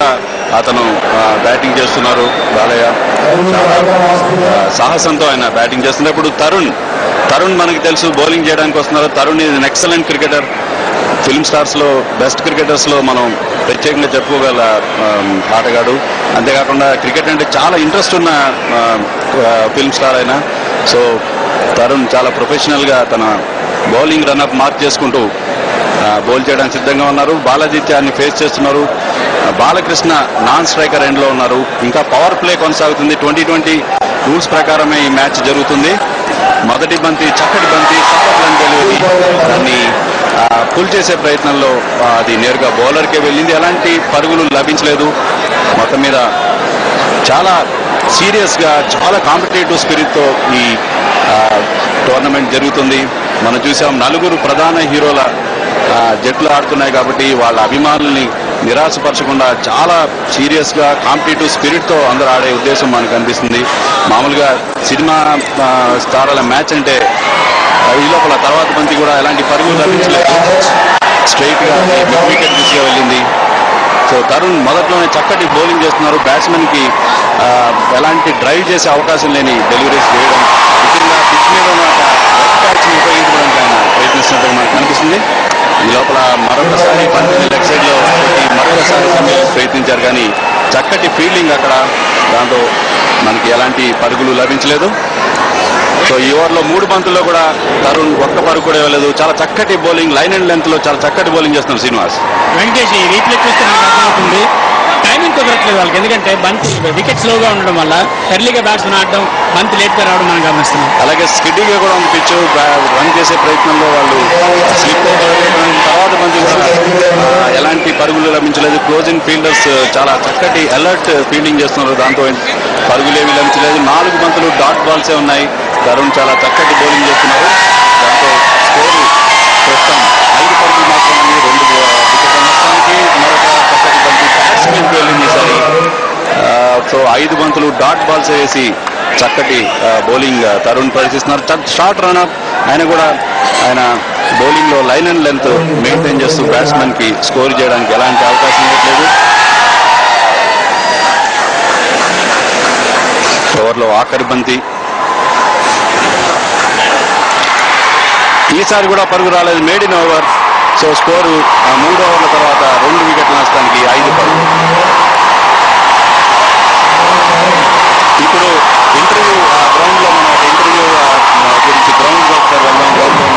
అతను బ్యాటింగ్ చేస్తున్నారు బాలయ్య చాలా ఆ, సాహసంతో ఆయన బ్యాటింగ్ చేస్తున్నారు ఇప్పుడు తరుణ్ తరుణ్ మనకి తెలుసు బౌలింగ్ చేయడానికి వస్తున్నారు తరుణ్ ఇది ఎక్సలెంట్ క్రికెటర్ ఫిల్మ్ స్టార్స్ లో బెస్ట్ క్రికెటర్స్ లో మనం ప్రత్యేకంగా చెప్పుకోగల ఆ, ఆటగాడు అంతేకాకుండా క్రికెట్ అంటే చాలా ఇంట్రెస్ట్ ఉన్న ఫిల్మ్ స్టార్ అయినా సో తరుణ్ చాలా ప్రొఫెషనల్ గా తన బౌలింగ్ రన్అప్ మార్క్ చేసుకుంటూ ఆ, బౌల్ చేయడానికి సిద్ధంగా ఉన్నారు బాలాదిత్యాన్ని ఫేస్ చేస్తున్నారు ఆ, బాలకృష్ణ నాన్ స్ట్రైకర్ ఎండ్ లో ఉన్నారు ఇంకా పవర్ ప్లే కొనసాగుతుంది ట్వంటీ ట్వంటీ రూల్స్ ప్రకారమే ఈ మ్యాచ్ జరుగుతుంది మొదటి బంతి చక్కటి బంతి సూపర్ రన్ డెలివరీ దాన్ని పుల్ చేసే ప్రయత్నంలో ఆ, అది నేరుగా బౌలర్కే వెళ్ళింది ఎలాంటి పరుగులు లభించలేదు మొత్తం మీద చాలా సీరియస్ గా చాలా కాంపిటేటివ్ స్పిరిట్ తో ఈ ఆ, టోర్నమెంట్ జరుగుతుంది మనం చూసాం నలుగురు ప్రధాన హీరోల ఆ, జట్లు ఆడుతున్నాయి కాబట్టి వాళ్ళ అభిమానుల్ని నిరాశపరచకుండా చాలా సీరియస్ గా కాంపిటేటివ్ స్పిరిట్ తో అందరూ ఆడే ఉద్దేశం మనకు అనిపిస్తుంది మామూలుగా సినిమా ఆ, తారల మ్యాచ్ అంటే ఆ, ఈ లోపల తర్వాత బంతి కూడా ఎలాంటి పరుగులు లభించలేదు స్ట్రైట్ గా మిడ్ వికెట్ దిశగా వెళ్ళింది సో తరుణ్ మొదట్లోనే చక్కటి బౌలింగ్ చేస్తున్నారు బ్యాట్స్మెన్ కి ఆ, ఎలాంటి డ్రైవ్ చేసే అవకాశం లేని డెలివరీస్ చేయడం ముఖ్యంగా పిచ్ మీద ఉన్న క్యాచ్ ని ఉపయోగించడానికి ఆయన ప్రయత్నిస్తున్నట్టు మనకు కనిపిస్తుంది ఈ లోపల మరొకసారి బంతిని లెగ్ సైడ్ లో కొట్టి మరొకసారి సమయం ప్రయత్నించారు కానీ చక్కటి ఫీల్డింగ్ అక్కడ దాంతో మనకి ఎలాంటి పరుగులు లభించలేదు సో ఈ ఓవర్లో మూడు బంతుల్లో కూడా తరుణ్ ఒక్క పరుగు కూడా ఇవ్వలేదు చాలా చక్కటి బౌలింగ్ లైన్ అండ్ లెంత్ లో చాలా చక్కటి బౌలింగ్ చేస్తున్నారు శ్రీనివాస్ వెంకటేష్ ఈ రీప్లే చూస్తే మనకు అర్థమవుతుంది టైమింగ్ కుదరట్లేదు వాళ్ళకి ఎందుకంటే బంతి వికెట్ స్లోగా ఉండడం వల్ల ఎర్లీగా బ్యాట్స్మెన్ ఆడడం బంతి లేట్గా రావడం మనం గమనిస్తున్నాం అలాగే స్కిడ్డీగా కూడా ఉంది పిచ్ రన్ చేసే ప్రయత్నంలో వాళ్ళు స్లిప్ తర్వాత బంతి కూడా ఆ, ఎలాంటి పరుగులు లభించలేదు క్లోజింగ్ ఫీల్డర్స్ చాలా చక్కటి అలర్ట్ ఫీల్డింగ్ చేస్తున్నారు దాంతో పరుగులేవి లభించలేదు నాలుగు బంతులు డాట్ బాల్సే ఉన్నాయి తరుణ్ చాలా చక్కటి బౌలింగ్ చేస్తున్నారు దాంతో స్కోరు ప్రస్తుతం ఐదు పరుగులు మాత్రమే రెండు వికెట్ల నష్టానికి మరొక చక్కటి బంతి బ్యాట్స్మెన్కి వెళ్ళింది ఈసారి ఆ, సో ఐదు బంతులు డాట్ బాల్స్ వేసి చక్కటి ఆ, బౌలింగ్ ఆ, తరుణ్ ప్రదర్శిస్తున్నారు చ- షార్ట్ రన్అప్ ఆయన కూడా ఆయన బౌలింగ్ లో లైన్ అండ్ లెంత్ మెయింటైన్ చేస్తూ బ్యాట్స్మెన్ కి స్కోర్ చేయడానికి ఎలాంటి అవకాశం ఇవ్వట్లేదు ఓవర్లో ఆఖరి బంతి ఈసారి కూడా పరుగు రాలేదు maiden over so score ఆ, మూడు ఓవర్ల తర్వాత రెండు వికెట్ల నష్టానికి ఐదు పరుగు ఇప్పుడు ఇంటర్వ్యూ గ్రౌండ్ లో మన ఇంటర్వ్యూ గురించి గ్రౌండ్ లో ఒకసారి వెళ్దాం గ్రౌండ్ లో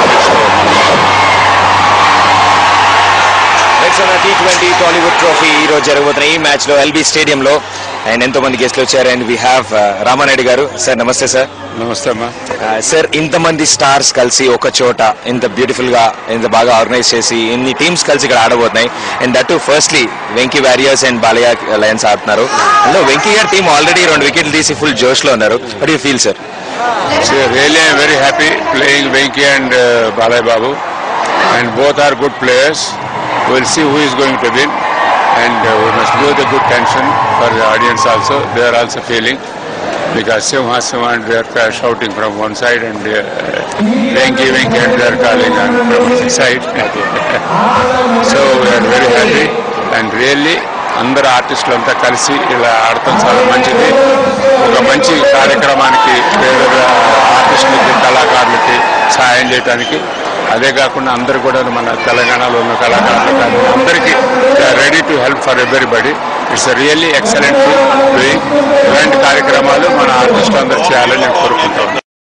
టీ ట్వంటీ టాలీవుడ్ ట్రోఫీ ఈ రోజు జరగబోతున్న ఈ మ్యాచ్ లో ఎల్బీ స్టేడియం లో అండ్ ఎంతో మంది గెస్ట్లు వచ్చారు అండ్ వీ హ్యావ్ రామానాయుడు గారు సార్ నమస్తే సార్ నమస్తే అమ్మా సార్ ఇంతమంది స్టార్స్ కలిసి ఒక చోట ఇంత బ్యూటిఫుల్ గా ఇంత బాగా ఆర్గనైజ్ చేసి ఇన్ని టీమ్స్ కలిసి ఇక్కడ ఆడబోతున్నాయి and that firstly Venky Warriors and Balayya Lions ఆడుతున్నారు అందులో వెంకీ గారి టీం ఆల్రెడీ రెండు వికెట్లు తీసి ఫుల్ జోష్ లో ఉన్నారు but you feel sir So really I'm very happy playing Venki and uh, Balai Babu and both are good players. We'll see who is going to win and uh, we must give the good tension for the audience also. They are also feeling because Simha Simha and they are shouting from one side and uh, Venki Venki and they are calling on from the side. so we are very happy and really అందరు ఆర్టిస్టులు అంతా కలిసి ఇలా ఆడటం చాలా మంచిది ఒక మంచి కార్యక్రమానికి పేద ఆర్టిస్టులకి కళాకారులకి సహాయం చేయడానికి అదే కాకుండా అందరు కూడా మన తెలంగాణలో ఉన్న కళాకారులు కానీ అందరికీ ready to help for everybody it's really excellent doing ఇలాంటి కార్యక్రమాలు మన ఆర్టిస్టులు అందరూ చేయాలని నేను